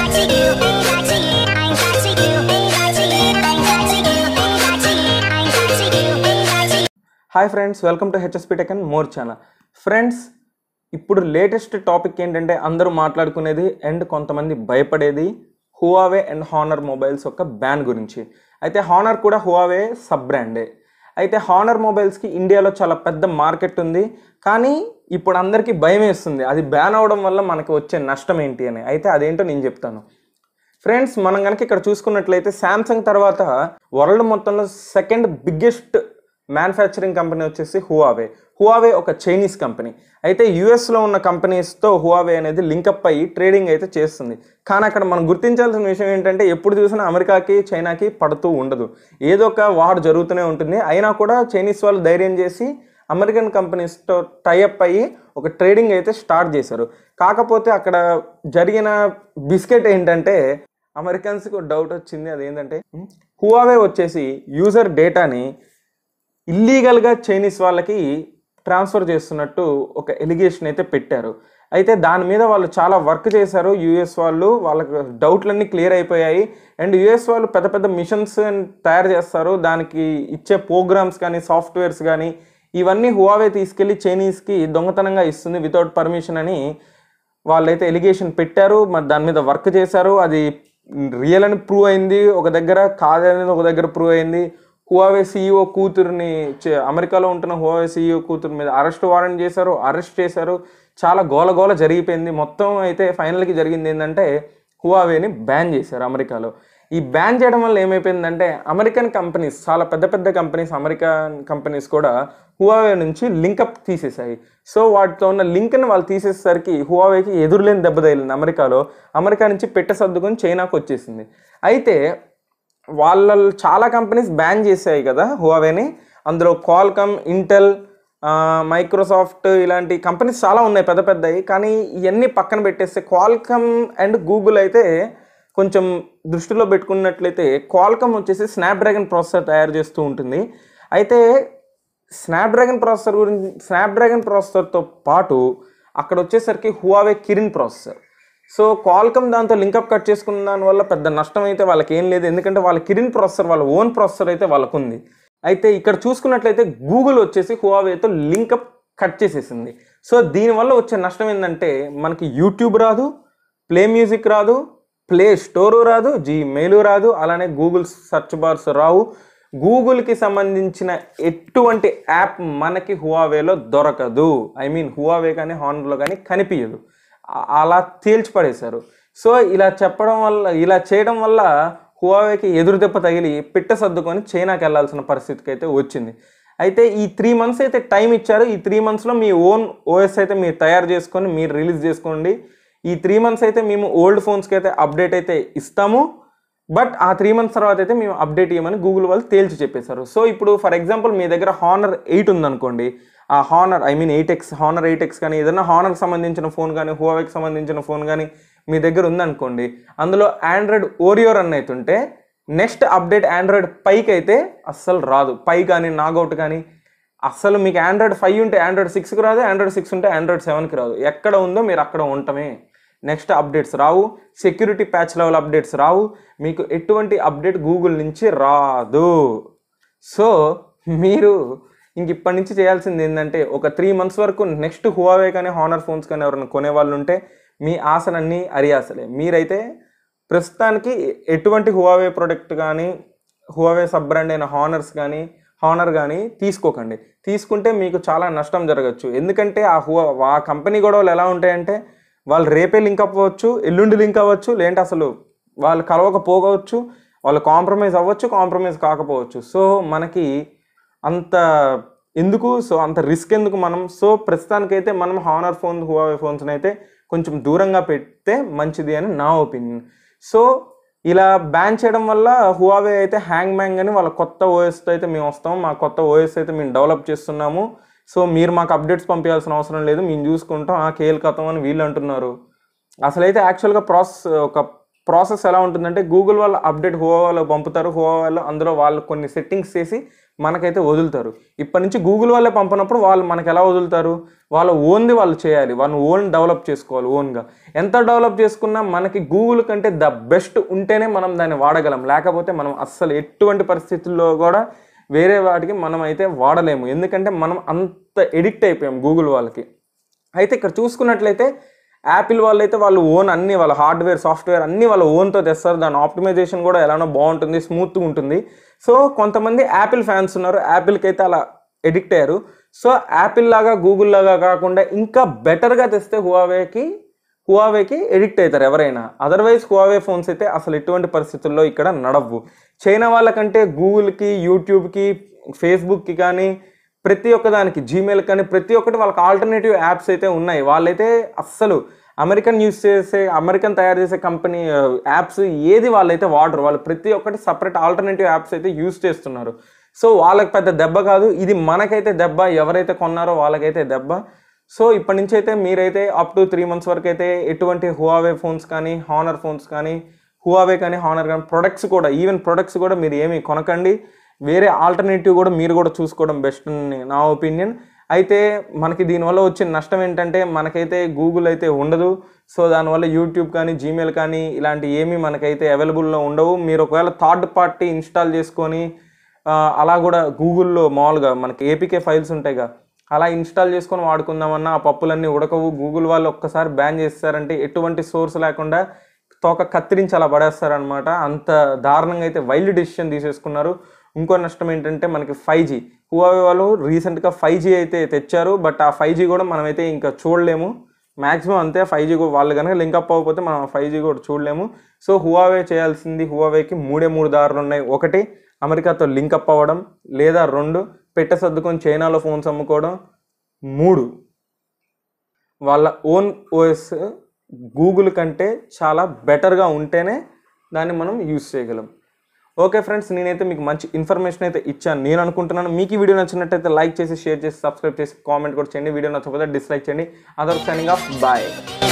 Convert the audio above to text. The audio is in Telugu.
back to you, bring back to you, I'm back to you, bring back to you, I'm back to you, bring back to you, I'm back to you, bring back to you. Hi friends welcome to HSP tech and more channel friends ఇప్పుడు లేటెస్ట్ టాపిక్ ఏంటంటే అందరూ మాట్లాడుకునేది అండ్ కొంతమంది భయపడేది హువావే అండ్ హానర్ మొబైల్స్ యొక్క బ్యాన్ గురించి అయితే హానర్ కూడా హువావే సబ్ బ్రాండే అయితే హానర్ మొబైల్స్కి ఇండియాలో చాలా పెద్ద మార్కెట్ ఉంది కానీ ఇప్పుడు అందరికీ భయం వేస్తుంది అది బ్యాన్ అవడం వల్ల మనకు వచ్చే నష్టం ఏంటి అని అయితే అదేంటో నేను చెప్తాను ఫ్రెండ్స్ మనం కనుక ఇక్కడ చూసుకున్నట్లయితే శాంసంగ్ తర్వాత వరల్డ్ మొత్తంలో సెకండ్ బిగ్గెస్ట్ మ్యానుఫ్యాక్చరింగ్ కంపెనీ వచ్చేసి హువావే హువావే ఒక చైనీస్ కంపెనీ అయితే యుఎస్లో ఉన్న కంపెనీస్తో హువావే అనేది లింకప్ అయ్యి ట్రేడింగ్ అయితే చేస్తుంది కానీ అక్కడ మనం గుర్తించాల్సిన విషయం ఏంటంటే ఎప్పుడు చూసినా అమెరికాకి చైనాకి పడుతూ ఉండదు ఏదో ఒక వార్ జరుగుతూనే ఉంటుంది అయినా కూడా చైనీస్ వాళ్ళు ధైర్యం చేసి అమెరికన్ కంపెనీస్తో టైఅప్ అయ్యి ఒక ట్రేడింగ్ అయితే స్టార్ట్ చేశారు కాకపోతే అక్కడ జరిగిన బిస్కెట్ ఏంటంటే అమెరికన్స్కి డౌట్ వచ్చింది అదేంటంటే హువావే వచ్చేసి యూజర్ డేటాని ఇల్లీగల్గా చైనీస్ వాళ్ళకి ట్రాన్స్ఫర్ చేస్తున్నట్టు ఒక ఎలిగేషన్ అయితే పెట్టారు అయితే దాని మీద వాళ్ళు చాలా వర్క్ చేశారు యూఎస్ వాళ్ళు వాళ్ళకి డౌట్లన్నీ క్లియర్ అయిపోయాయి అండ్ యూఎస్ వాళ్ళు పెద్ద పెద్ద మిషన్స్ తయారు చేస్తారు దానికి ఇచ్చే ప్రోగ్రామ్స్ కానీ సాఫ్ట్వేర్స్ కానీ ఇవన్నీ హువావే తీసుకెళ్ళి చైనీస్కి దొంగతనంగా ఇస్తుంది వితౌట్ పర్మిషన్ అని వాళ్ళైతే ఎలిగేషన్ పెట్టారు మరి దాని మీద వర్క్ చేశారు అది రియల్ అని ప్రూవ్ అయింది ఒక దగ్గర కాదనేది ఒక దగ్గర ప్రూవ్ అయింది హువావే సీఈఓ కూతురుని చే- అమెరికాలో ఉంటున్న హువావే సీఈఓ కూతురు మీద అరెస్ట్ వారెంట్ చేశారు అరెస్ట్ చేశారు చాలా గోల గోల జరిగిపోయింది మొత్తం అయితే ఫైనల్కి జరిగింది ఏంటంటే హువావేని బ్యాన్ చేశారు అమెరికాలో ఈ బ్యాన్ చేయడం వల్ల ఏమైపోయిందంటే అమెరికన్ కంపెనీస్ చాలా పెద్ద పెద్ద కంపెనీస్ అమెరికన్ కంపెనీస్ కూడా హువావే నుంచి లింకప్ తీసేశాయి సో వాటితో ఉన్న లింక్ని వాళ్ళు తీసేసరికి హువావేకి ఎదురులేని దెబ్బ తగిలింది అమెరికాలో అమెరికా నుంచి పెట్టె సర్దుకొని చైనాకు వచ్చేసింది అయితే వాళ్ళ చాలా కంపెనీస్ బ్యాన్ చేశాయి కదా హువావేని అందులో కాల్కమ్ ఇంటెల్ మైక్రోసాఫ్ట్ ఇలాంటి కంపెనీస్ చాలా ఉన్నాయి పెద్ద పెద్దవి కానీ ఇవన్నీ పక్కన పెట్టేస్తే క్వాల్కమ్ అండ్ గూగుల్ అయితే కొంచెం దృష్టిలో పెట్టుకున్నట్లయితే క్వాల్కమ్ వచ్చేసి స్నాప్డ్రాగన్ ప్రాసెసర్ తయారు చేస్తూ ఉంటుంది అయితే స్నాప్డ్రాగన్ ప్రాసెసర్ గురించి స్నాప్డ్రాగన్ ప్రాసెసర్తో పాటు అక్కడ వచ్చేసరికి Huawei Kirin processor so Qualcomm దాంతో లింకప్ కట్ చేసుకున్న దానివల్ల పెద్ద నష్టం అయితే వాళ్ళకి ఏం లేదు ఎందుకంటే వాళ్ళ కిరిన్ ప్రాసెసర్ వాళ్ళ ఓన్ ప్రాసెసర్ అయితే వాళ్ళకు ఉంది అయితే ఇక్కడ చూసుకున్నట్లయితే గూగుల్ వచ్చేసి హువావేతో లింకప్ కట్ చేసేసింది సో దీనివల్ల వచ్చే నష్టం ఏంటంటే మనకి యూట్యూబ్ రాదు ప్లే మ్యూజిక్ రాదు ప్లే స్టోరు రాదు జీమెయిల్ రాదు అలానే గూగుల్ సెర్చ్ బార్స్ రావు గూగుల్కి సంబంధించిన ఎటువంటి యాప్ మనకి హువావేలో దొరకదు ఐ మీన్ హువావే కానీ హానర్లో కానీ కనిపించదు ఆ- అలా తేల్చి పడేశారు సో ఇలా చెప్పడం వల్ల ఇలా చేయడం వల్ల హువావేకి ఎదురు దెబ్బ తగిలి పిట్ట సర్దుకొని చైనాకి వెళ్ళాల్సిన పరిస్థితికి అయితే వచ్చింది అయితే ఈ త్రీ మంత్స్ అయితే టైం ఇచ్చారు ఈ త్రీ మంత్స్లో మీ ఓన్ ఓఎస్ అయితే మీరు తయారు చేసుకొని మీరు రిలీజ్ చేసుకోండి ఈ త్రీ మంత్స్ అయితే మేము ఓల్డ్ ఫోన్స్కి అయితే అప్డేట్ అయితే ఇస్తాము బట్ ఆ త్రీ మంత్స్ తర్వాత అయితే మేము అప్డేట్ ఇవ్వమని గూగుల్ వాళ్ళు తేల్చి చెప్పేశారు సో ఇప్పుడు ఫర్ ఎగ్జాంపుల్ మీ దగ్గర హానర్ ఎయిట్ ఉందనుకోండి ఆ Honor I mean eight X Honor eight X కానీ ఏదైనా హానర్కి సంబంధించిన ఫోన్ కానీ హువావేకి సంబంధించిన ఫోన్ కానీ మీ దగ్గర ఉందనుకోండి అందులో ఆండ్రాయిడ్ ఓరియో రన్ అవుతుంటే నెక్స్ట్ అప్డేట్ ఆండ్రాయిడ్ పైకి అయితే అస్సలు రాదు పై కానీ నాగౌట్ కానీ అస్సలు మీకు ఆండ్రాయిడ్ ఫైవ్ ఉంటే ఆండ్రాయిడ్ సిక్స్కి రాదు ఆండ్రాయిడ్ సిక్స్ ఉంటే ఆండ్రాయిడ్ సెవెన్కి రాదు ఎక్కడ ఉందో మీరు అక్కడ ఉండటమే నెక్స్ట్ అప్డేట్స్ రావు సెక్యూరిటీ ప్యాచ్ లెవెల్ అప్డేట్స్ రావు మీకు ఎటువంటి అప్డేట్ గూగుల్ నుంచి రాదు సో మీరు ఇంక ఇప్పటి నుంచి చేయాల్సింది ఏంటంటే ఒక త్రీ మంత్స్ వరకు నెక్స్ట్ హువావే కానీ హానర్ ఫోన్స్ కానీ ఎవరైనా కొనే వాళ్ళు ఉంటే మీ ఆశలన్నీ అరియాసలే మీరైతే ప్రస్తుతానికి ఎటువంటి హువావే ప్రోడక్ట్ కానీ హువావే సబ్ బ్రాండ్ అయిన హానర్స్ కానీ హానర్ కానీ తీసుకోకండి తీసుకుంటే మీకు చాలా నష్టం జరగచ్చు ఎందుకంటే ఆ హువా ఆ కంపెనీ గొడవలు ఎలా ఉంటాయంటే వాళ్ళు రేపే లింక్ అవ్వచ్చు ఎల్లుండి లింక్ అవ్వచ్చు లేదంటే అసలు వాళ్ళు కలవకపోవచ్చు వాళ్ళు కాంప్రమైజ్ అవ్వచ్చు కాంప్రమైజ్ కాకపోవచ్చు సో మనకి అంత ఎందుకు సో అంత రిస్క్ ఎందుకు మనం సో ప్రస్తుతానికైతే మనం హానర్ ఫోన్ హువావే ఫోన్స్ని అయితే కొంచెం దూరంగా పెడితే మంచిది అని నా ఒపీనియన్ సో ఇలా బ్యాన్ చేయడం వల్ల హువావే అయితే హ్యాంగ్ మ్యాంగ్ అని వాళ్ళ కొత్త ఓఎస్తో అయితే మేము వస్తాము మా కొత్త ఓఎస్ అయితే మేము డెవలప్ చేస్తున్నాము సో మీరు మాకు అప్డేట్స్ పంపించాల్సిన అవసరం లేదు మేము చూసుకుంటాం ఆ కేల్ కథం అని వీళ్ళు అంటున్నారు అసలైతే యాక్చువల్గా ప్రాసెస్ ఒక ప్రాసెస్ ఎలా ఉంటుందంటే గూగుల్ వాళ్ళు అప్డేట్ హువావాలో పంపుతారు హువావాలో అందులో వాళ్ళు కొన్ని సెట్టింగ్స్ చేసి మనకైతే వదులుతారు ఇప్పటి నుంచి గూగుల్ వాళ్ళే పంపినప్పుడు వాళ్ళు మనకి ఎలా వదులుతారు వాళ్ళ ఓన్ది వాళ్ళు చేయాలి వాళ్ళు ఓన్ డెవలప్ చేసుకోవాలి ఓన్గా ఎంత డెవలప్ చేసుకున్నా మనకి గూగుల్ కంటే ద బెస్ట్ ఉంటేనే మనం దాన్ని వాడగలం లేకపోతే మనం అస్సలు ఎటువంటి పరిస్థితుల్లో కూడా వేరే వాటికి మనం అయితే వాడలేము ఎందుకంటే మనం అంత ఎడిక్ట్ అయిపోయాం గూగుల్ వాళ్ళకి అయితే ఇక్కడ చూసుకున్నట్లయితే యాపిల్ వాళ్ళు అయితే వాళ్ళు ఓన్ అన్ని వాళ్ళ హార్డ్వేర్ సాఫ్ట్వేర్ అన్ని వాళ్ళ ఓన్తో తెస్తారు దాని ఆప్టిమైజేషన్ కూడా ఎలానో బాగుంటుంది స్మూత్గా ఉంటుంది సో కొంతమంది యాపిల్ ఫ్యాన్స్ ఉన్నారు యాపిల్కి అయితే అలా ఎడిక్ట్ అయ్యారు సో యాపిల్ లాగా గూగుల్ లాగా కాకుండా ఇంకా బెటర్గా తెస్తే హువావేకి హువావేకి ఎడిక్ట్ అవుతారు ఎవరైనా అదర్వైజ్ హువావే ఫోన్స్ అయితే అసలు ఎటువంటి పరిస్థితుల్లో ఇక్కడ నడవు చైనా వాళ్ళకంటే గూగుల్కి యూట్యూబ్కి ఫేస్బుక్కి కానీ ప్రతి ఒక్క దానికి జీమెయిల్ కానీ ప్రతి ఒక్కటి వాళ్ళకి ఆల్టర్నేటివ్ యాప్స్ అయితే ఉన్నాయి వాళ్ళైతే అస్సలు అమెరికన్ యూస్ చేసే అమెరికన్ తయారు చేసే కంపెనీ యాప్స్ ఏది వాళ్ళైతే వాడరు వాళ్ళు ప్రతి ఒక్కటి సపరేట్ ఆల్టర్నేటివ్ యాప్స్ అయితే యూస్ చేస్తున్నారు సో వాళ్ళకి పెద్ద దెబ్బ కాదు ఇది మనకైతే దెబ్బ ఎవరైతే కొన్నారో వాళ్ళకైతే దెబ్బ సో ఇప్పటి నుంచి అయితే మీరైతే అప్ టు త్రీ మంత్స్ వరకు అయితే ఎటువంటి హువావే ఫోన్స్ కానీ హానర్ ఫోన్స్ కానీ హువావే కానీ హానర్ కానీ ప్రొడక్ట్స్ కూడా ఈవెన్ ప్రొడక్ట్స్ కూడా మీరు ఏమి కొనకండి వేరే ఆల్టర్నేటివ్ కూడా మీరు కూడా చూసుకోవడం బెస్ట్ అని నా ఒపీనియన్ అయితే మనకి దీనివల్ల వచ్చిన నష్టం ఏంటంటే మనకైతే గూగుల్ అయితే ఉండదు సో దానివల్ల యూట్యూబ్ కానీ జీమెయిల్ కానీ ఇలాంటి ఏమీ మనకైతే అవైలబుల్లో ఉండవు మీరు ఒకవేళ థర్డ్ పార్టీ ఇన్స్టాల్ చేసుకొని ఆ, అలా కూడా గూగుల్లో మామూలుగా మనకి ఏపీకే ఫైల్స్ ఉంటాయిగా అలా ఇన్స్టాల్ చేసుకొని వాడుకుందామన్నా ఆ పప్పులన్నీ ఉడకవు గూగుల్ వాళ్ళు ఒక్కసారి బ్యాన్ చేస్తారంటే ఎటువంటి సోర్స్ లేకుండా తోక కత్తిరించి అలా పడేస్తారనమాట అంత దారుణంగా అయితే వైల్డ్ డెసిషన్ తీసేసుకున్నారు ఇంకో నష్టం ఏంటంటే మనకి ఫైవ్ జీ హువావే వాళ్ళు రీసెంట్గా ఫైవ్ జీ అయితే తెచ్చారు బట్ ఆ ఫైవ్ జీ కూడా మనమైతే ఇంకా చూడలేము మ్యాక్సిమం అంతే ఫైవ్ జీ వాళ్ళు కనుక లింక్ అప్ అవ్వకపోతే మనం ఫైవ్ జీ కూడా చూడలేము సో హువావే చేయాల్సింది హువావేకి మూడే మూడు దారులు ఉన్నాయి ఒకటి అమెరికాతో లింక్ అప్ అవ్వడం లేదా రెండు పెట్టె సర్దుకొని చైనాలో ఫోన్స్ అమ్ముకోవడం మూడు వాళ్ళ ఓన్ ఓఎస్ గూగుల్ కంటే చాలా బెటర్గా ఉంటేనే దాన్ని మనం యూస్ చేయగలం ఓకే ఫ్రెండ్స్ నేనైతే మీకు మంచి ఇన్ఫర్మేషన్ అయితే ఇచ్చాను నేను అనుకుంటున్నాను మీకు ఈ వీడియో నచ్చినట్టయితే లైక్ చేసి షేర్ చేసి సబ్స్క్రైబ్ చేసి కామెంట్ కూడా చేయండి వీడియో నచ్చకపోతే డిస్లైక్ చేయండి అదర్ సైనింగ్ ఆఫ్ బాయ్